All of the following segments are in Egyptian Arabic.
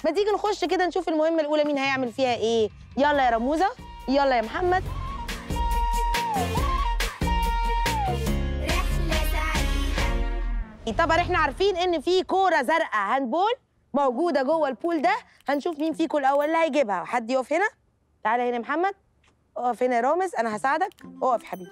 ما تيجي نخش كده نشوف المهمه الاولى مين هيعمل فيها ايه يلا يا رموزه يلا يا محمد رحلة سعيدة طبعا احنا عارفين ان في كوره زرقاء هاندبول موجوده جوه البول ده هنشوف مين فيكم الاول اللي هيجيبها حد يقف هنا تعالى هنا يا محمد اقف هنا يا رامز انا هساعدك اقف يا حبيبي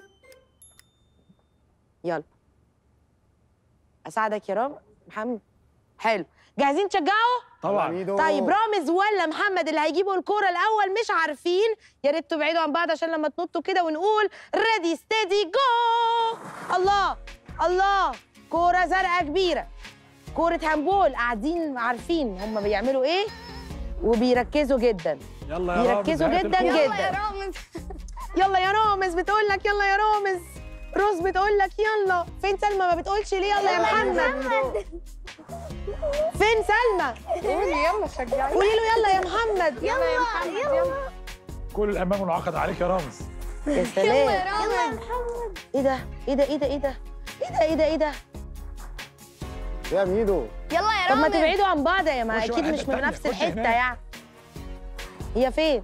يلا اساعدك يا رامز محمد حلو جاهزين تشجعوا طبعا ميدو. طيب رامز ولا محمد اللي هيجيبوا الكوره الاول مش عارفين يا ريت تبعدوا عن بعض عشان لما تنطوا كده ونقول ريدي ستيدي جو الله الله كوره زرقاء كبيره كوره هامبول قاعدين عارفين هم بيعملوا ايه وبيركزوا جدا يلا يا رامز بيركزوا هات جدا الكورة. جدا رامز يلا يا رامز بتقول لك يلا يا رامز روز بتقول لك يلا فين سلمى ما بتقولش ليه يلا يا محمد فين سلمى قولي يلا شجعي قولي له يلا يا محمد يلا يا محمد يلا كل الامام منعقد عليك يا رامز يا سلام يلا يا محمد ايه ده ايه ده ايه ده ايه ده ايه ده ايه ده ايه ده يا ميدو يلا يا طب ما رامز تبعدوا عن بعض يا ما خش اكيد واحدة مش من تانية، نفس خش الحته هناك. يعني هي فين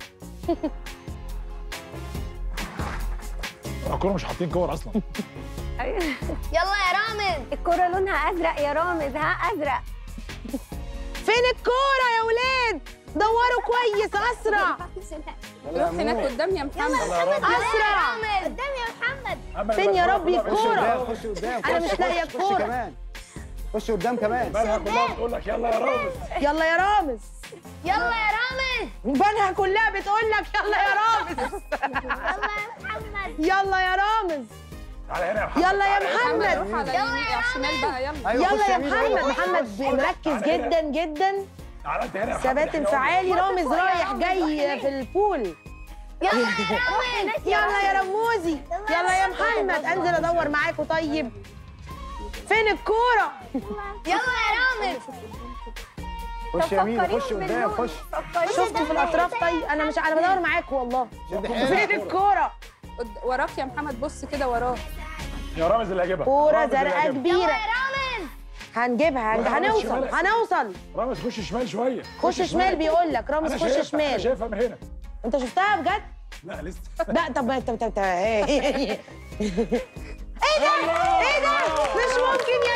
الكوره مش حاطين كور اصلا يلا يا رامز الكرة لونها ازرق يا رامز ها ازرق فين الكوره يا ولاد دوروا كويس اسرع روح هناك قدام يا محمد يلا يا رامز اسرع قدام يا محمد أما فين يا الكورة ربي كلها خش الكورة؟ قدام خش قدام أنا خش- مش لاقية خش- الكورة. خش كمان خش قدام كمان بالها كلها بتقول لك يلا يا رامز يلا يا رامز يلا يا رامز بنها كلها بتقول لك يلا يا رامز يلا يا محمد يلا يا رامز تعالى هنا يا محمد يلا يا تعالى هنا. محمد محمد روح على اليمين على الشمال بقى يلا ايوه يلا خش يا ميدو، أيوة، محمد خش. محمد مركز جدا جدا تعالى انت هنا يا محمد ثبات إحنا انفعالي رامز رايح جاي في البول يلا يا رامز يلا يا رموزي يلا يا محمد انزل ادور معاكوا طيب فين الكوره يلا يا رامز خش يا ميدو خش قدام خش شفتوا في الاطراف طيب انا مش انا بدور معاكوا والله شد فين حيلك الكوره قد- وراك يا محمد بص كده وراك يا رامز اللي هجيبها كوره رامز اللي زرقاء هيجيبها. كبيره يا رامز هنجيبها هنج- رامز هنوصل شمال. هنوصل رامز خش شمال شويه خش شمال بيقول لك رامز انا خش شايفها انا شمال شايفها من هنا انت شفتها بجد لا لسه لا طب طب طب طب ايه ده ايه ده مش ممكن يا